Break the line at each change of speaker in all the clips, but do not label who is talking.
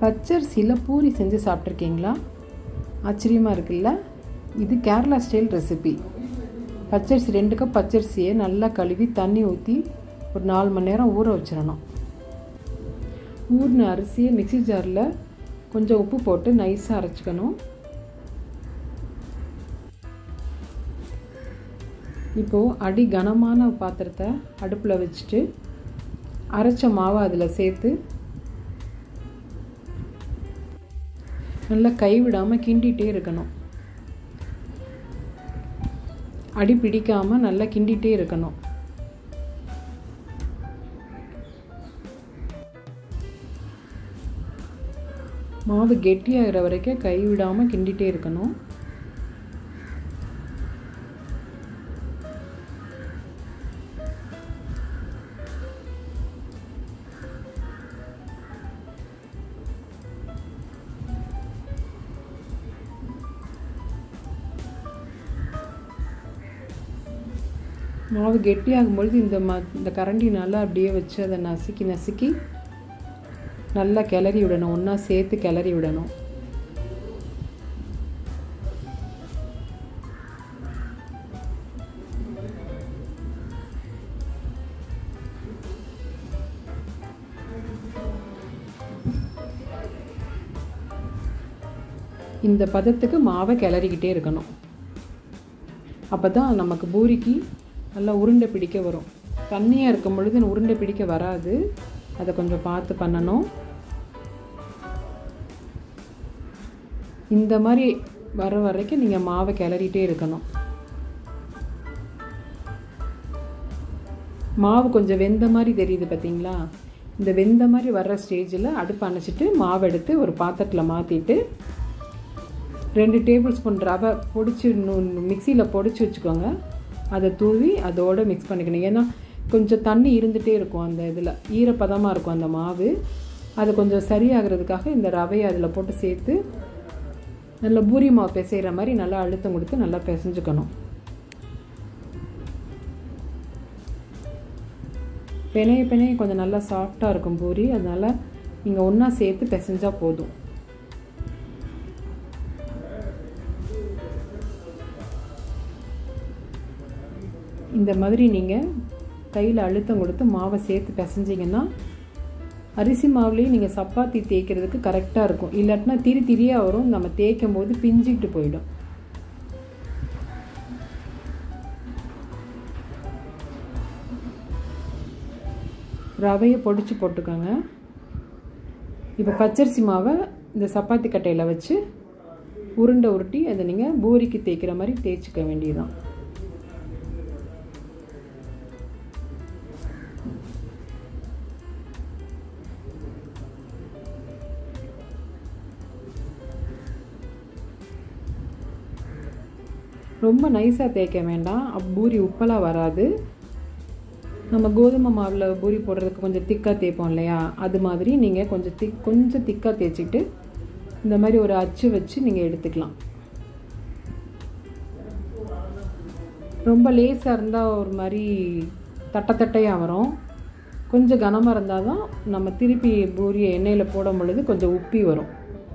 பச்சரிசியில் பூரி செஞ்சு சாப்பிட்ருக்கீங்களா ஆச்சரியமாக இருக்குல்ல இது கேரளா ஸ்டைல் ரெசிபி பச்சரிசி ரெண்டு கப் பச்சரிசியை நல்லா கழுவி தண்ணி ஊற்றி ஒரு நாலு மணி நேரம் ஊற வச்சிடணும் ஊறின அரிசியை மிக்சி ஜாரில் கொஞ்சம் உப்பு போட்டு நைஸாக அரைச்சிக்கணும் இப்போது அடி கனமான பாத்திரத்தை அடுப்பில் வச்சுட்டு அரைச்ச மாவை அதில் சேர்த்து நல்லா கைவிடாமல் கிண்டிகிட்டே இருக்கணும் அடி பிடிக்காமல் நல்லா கிண்டிகிட்டே இருக்கணும் மாவு கெட்டியாகிற வரைக்கும் கைவிடாமல் கிண்டிகிட்டே இருக்கணும் மாவு கெட்டியாகும்பொழுது இந்த ம இந்த கரண்டி நல்லா அப்படியே வச்சு அதை நசுக்கி நசுக்கி நல்லா கிளறி விடணும் ஒன்றா சேர்த்து கிளறி விடணும் இந்த பதத்துக்கு மாவை கிளறிக்கிட்டே இருக்கணும் அப்போ தான் நமக்கு பூரிக்கு நல்லா உருண்டை பிடிக்க வரும் தண்ணியாக இருக்கும் பொழுது உருண்டை பிடிக்க வராது அதை கொஞ்சம் பார்த்து பண்ணணும் இந்த மாதிரி வர வரைக்கும் நீங்கள் மாவை கிளறிட்டே இருக்கணும் மாவு கொஞ்சம் வெந்த மாதிரி தெரியுது பார்த்தீங்களா இந்த வெந்த மாதிரி வர்ற ஸ்டேஜில் அடுப்பு அணைச்சிட்டு மாவு எடுத்து ஒரு பாத்திரத்தில் மாற்றிட்டு ரெண்டு டேபிள் ஸ்பூன் ரவை பொடிச்சு மிக்சியில் பொடிச்சு வச்சுக்கோங்க அதை தூவி அதோடு மிக்ஸ் பண்ணிக்கணும் ஏன்னா கொஞ்சம் தண்ணி இருந்துகிட்டே இருக்கும் அந்த இதில் ஈரப்பதமாக இருக்கும் அந்த மாவு அது கொஞ்சம் சரியாகிறதுக்காக இந்த ரவையை அதில் போட்டு சேர்த்து நல்லா பூரி மாவு பிசைகிற மாதிரி நல்லா அழுத்தம் கொடுத்து நல்லா பிசைஞ்சுக்கணும் பிணைய பிணைய கொஞ்சம் நல்லா சாஃப்டாக இருக்கும் பூரி அதனால் நீங்கள் ஒன்றா சேர்த்து பிசைஞ்சால் போதும் இந்த மாதிரி நீங்கள் கையில் அழுத்தம் கொடுத்து மாவை சேர்த்து பிசைஞ்சிங்கன்னா அரிசி மாவுலேயும் நீங்கள் சப்பாத்தி தேய்க்கிறதுக்கு கரெக்டாக இருக்கும் இல்லாட்டினா திரி திரியாக வரும் நம்ம தேய்க்கும் போது பிஞ்சிக்கிட்டு போயிடும் ரவையை பொடிச்சு போட்டுக்கோங்க இப்போ பச்சரிசி மாவை இந்த சப்பாத்தி கட்டையில் வச்சு உருண்டை உருட்டி அதை நீங்கள் பூரிக்கு தேய்க்கிற மாதிரி தேய்ச்சிக்க வேண்டியதுதான் ரொம்ப நைஸாக தேய்க்க வேண்டாம் பூரி உப்பெல்லாம் வராது நம்ம கோதுமை மாவில் பூரி போடுறதுக்கு கொஞ்சம் திக்காக தேய்ப்போம் இல்லையா அது மாதிரி நீங்கள் கொஞ்சம் திக் கொஞ்சம் திக்காக தேய்ச்சிட்டு இந்த மாதிரி ஒரு அச்சு வச்சு நீங்கள் எடுத்துக்கலாம் ரொம்ப லேஸாக இருந்தால் ஒரு மாதிரி தட்டை தட்டையாக வரும் கொஞ்சம் கனமாக இருந்தால் தான் நம்ம திருப்பி பூரியை எண்ணெயில் போடும் பொழுது கொஞ்சம் உப்பி வரும்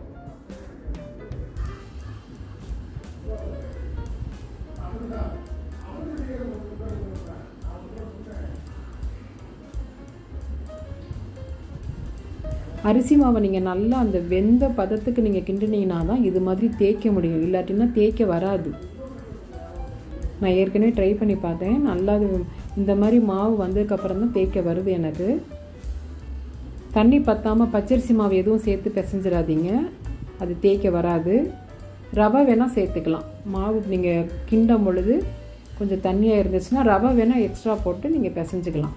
அரிசி மாவை நீங்கள் நல்லா அந்த வெந்த பதத்துக்கு நீங்கள் கிண்டினீங்கன்னா தான் இது மாதிரி தேய்க்க முடியும் இல்லாட்டினா தேய்க்க வராது நான் ஏற்கனவே ட்ரை பண்ணி பார்த்தேன் நல்லா இந்த மாதிரி மாவு வந்ததுக்கப்புறம் தான் தேய்க்க வருது எனக்கு தண்ணி பற்றாமல் பச்சரிசி மாவு எதுவும் சேர்த்து பிசைஞ்சிடாதீங்க அது தேய்க்க வராது ரவை வேணால் சேர்த்துக்கலாம் மாவு நீங்கள் கிண்டும் பொழுது கொஞ்சம் தண்ணியாக இருந்துச்சுன்னா ரவை வேணால் எக்ஸ்ட்ரா போட்டு நீங்கள் பிசைஞ்சிக்கலாம்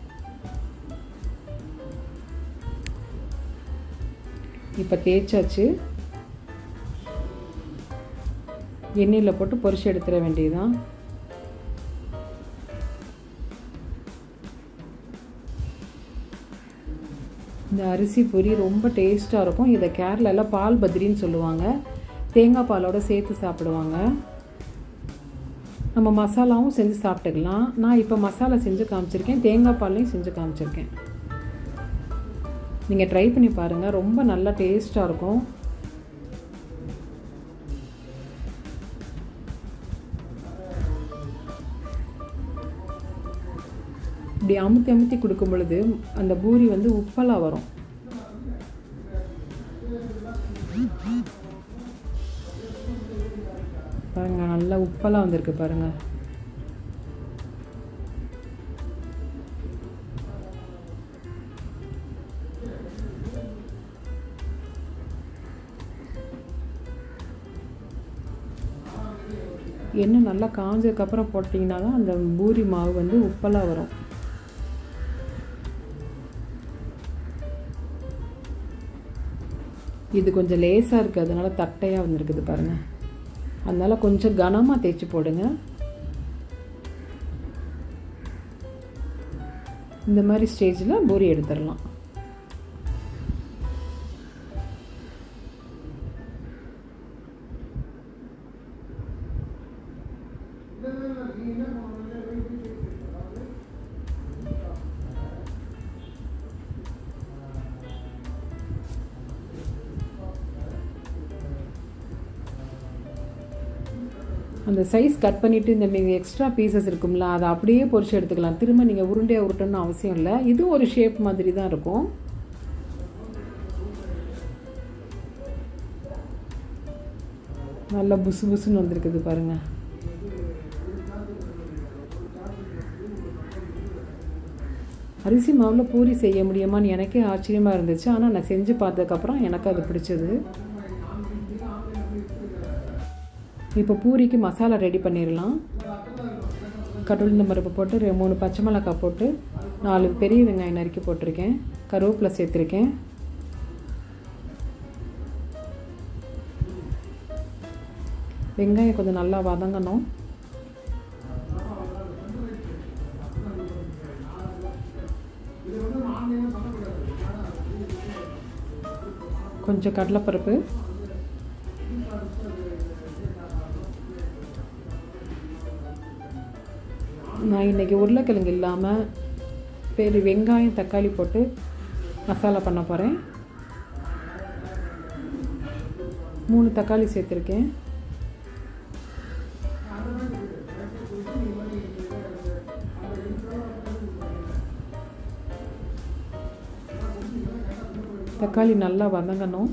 இப்போ தேய்ச்சாச்சு எண்ணெயில் போட்டு பொரிச்சு எடுத்துட வேண்டியதுதான் இந்த அரிசி பொரி ரொம்ப டேஸ்ட்டாக இருக்கும் இதை கேரளாவில் பால் பத்ரின்னு சொல்லுவாங்க தேங்காய் பாலோட சேர்த்து சாப்பிடுவாங்க நம்ம மசாலாவும் செஞ்சு சாப்பிட்டுக்கலாம் நான் இப்போ மசாலா செஞ்சு காமிச்சிருக்கேன் தேங்காய் பால்லையும் செஞ்சு காமிச்சிருக்கேன் நீங்கள் ட்ரை பண்ணி பாருங்கள் ரொம்ப நல்லா டேஸ்ட்டாக இருக்கும் இப்படி அமுத்தி அமுத்தி கொடுக்கும் பொழுது அந்த பூரி வந்து உப்பலாக வரும் பாருங்க நல்லா உப்பெல்லாம் வந்திருக்கு பாருங்க எண்ணெய் நல்லா காஞ்சதுக்கப்புறம் போட்டிங்கன்னா தான் அந்த பூரி மாவு வந்து உப்பலாக வரும் இது கொஞ்சம் லேசாக இருக்குது அதனால தட்டையாக வந்திருக்குது பாருங்கள் அதனால் கொஞ்சம் கனமாக தேய்ச்சி போடுங்க இந்த மாதிரி ஸ்டேஜில் பூரி எடுத்துடலாம் அந்த சைஸ் கட் பண்ணிவிட்டு இந்த மீதி எக்ஸ்ட்ரா பீசஸ் இருக்கும்ல அதை அப்படியே பொரிச்சு எடுத்துக்கலாம் திரும்ப நீங்கள் உருண்டையாக உருட்டணும்னு அவசியம் இல்லை இது ஒரு ஷேப் மாதிரி தான் இருக்கும் நல்லா புசு புசுன்னு வந்திருக்குது பாருங்கள் அரிசி மாவில் பூரி செய்ய முடியுமான்னு எனக்கே ஆச்சரியமாக இருந்துச்சு ஆனால் நான் செஞ்சு பார்த்ததுக்கப்புறம் எனக்கு அது பிடிச்சது இப்போ பூரிக்கு மசாலா ரெடி பண்ணிடலாம் கடவுளுந்த பருப்பு போட்டு ரெ- மூணு பச்சை மிளகாய் போட்டு நாலு பெரிய வெங்காயம் நறுக்கி போட்டிருக்கேன் கருவேப்பிலை சேர்த்துருக்கேன் வெங்காயம் கொஞ்சம் நல்லா வதங்கணும் கொஞ்சம் கடலைப்பருப்பு நான் இன்றைக்கி உருளைக்கிழங்கு இல்லாமல் பெரிய வெங்காயம் தக்காளி போட்டு மசாலா பண்ண போகிறேன் மூணு தக்காளி சேர்த்துருக்கேன் தக்காளி நல்லா வதங்கணும்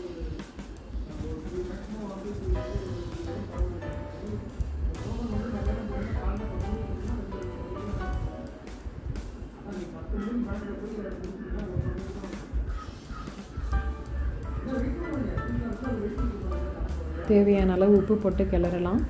தேவையான அளவு உப்பு போட்டு கிளறலாம்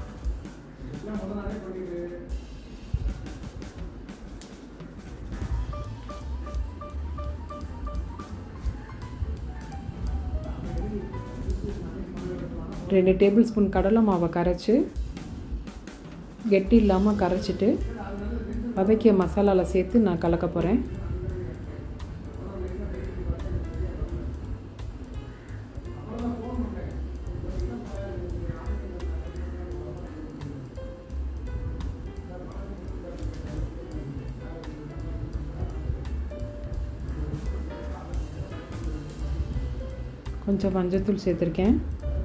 ரெண்டு டேபிள் ஸ்பூன் கடலை மாவை கரைச்சி கெட்டி இல்லாமல் கரைச்சிட்டு வதக்கிய மசாலாவில் சேர்த்து நான் கலக்க போகிறேன் கொஞ்சம் மஞ்சத்தூள் சேர்த்துருக்கேன்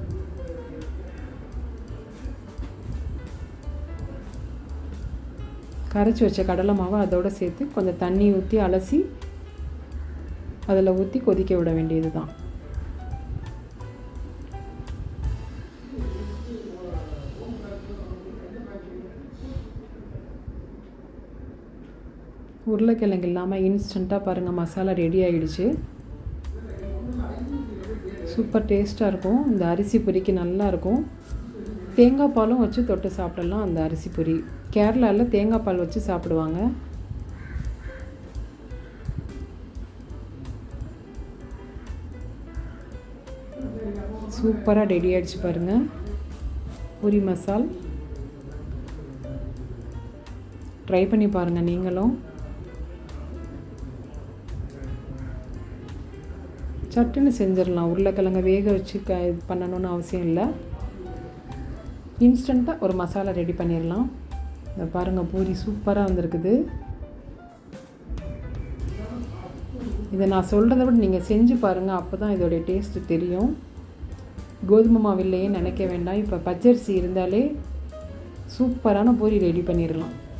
கரைச்சி வச்ச கடலை மாவை அதோடு சேர்த்து கொஞ்சம் தண்ணி ஊற்றி அலசி அதில் ஊற்றி கொதிக்க விட வேண்டியது தான் உருளைக்கிழங்கு இல்லாமல் இன்ஸ்டண்ட்டாக பாருங்கள் மசாலா ரெடி ஆகிடுச்சு சூப்பர் டேஸ்ட்டாக இருக்கும் இந்த அரிசி பொரிக்கு நல்லா இருக்கும் தேங்காய் பாலும் வச்சு தொட்டு சாப்பிடலாம் அந்த அரிசி பொரி கேரளாவில் தேங்காய் பால் வச்சு சாப்பிடுவாங்க சூப்பராக ரெடி ஆகிடுச்சு பாருங்கள் பூரி மசால் ட்ரை பண்ணி பாருங்கள் நீங்களும் சட்டுன்னு செஞ்சிடலாம் உருளைக்கிழங்க வேக வச்சு க இது பண்ணணும்னு அவசியம் இல்லை இன்ஸ்டண்ட்டாக ஒரு மசாலா ரெடி பண்ணிடலாம் இந்த பாருங்கள் பூரி சூப்பராக வந்திருக்குது இதை நான் சொல்கிறத விட நீங்கள் செஞ்சு பாருங்கள் அப்போ தான் இதோடைய டேஸ்ட்டு தெரியும் கோதுமை மாவு இல்லையே நினைக்க வேண்டாம் இப்போ பச்சரிசி இருந்தாலே சூப்பரான பூரி ரெடி பண்ணிடலாம்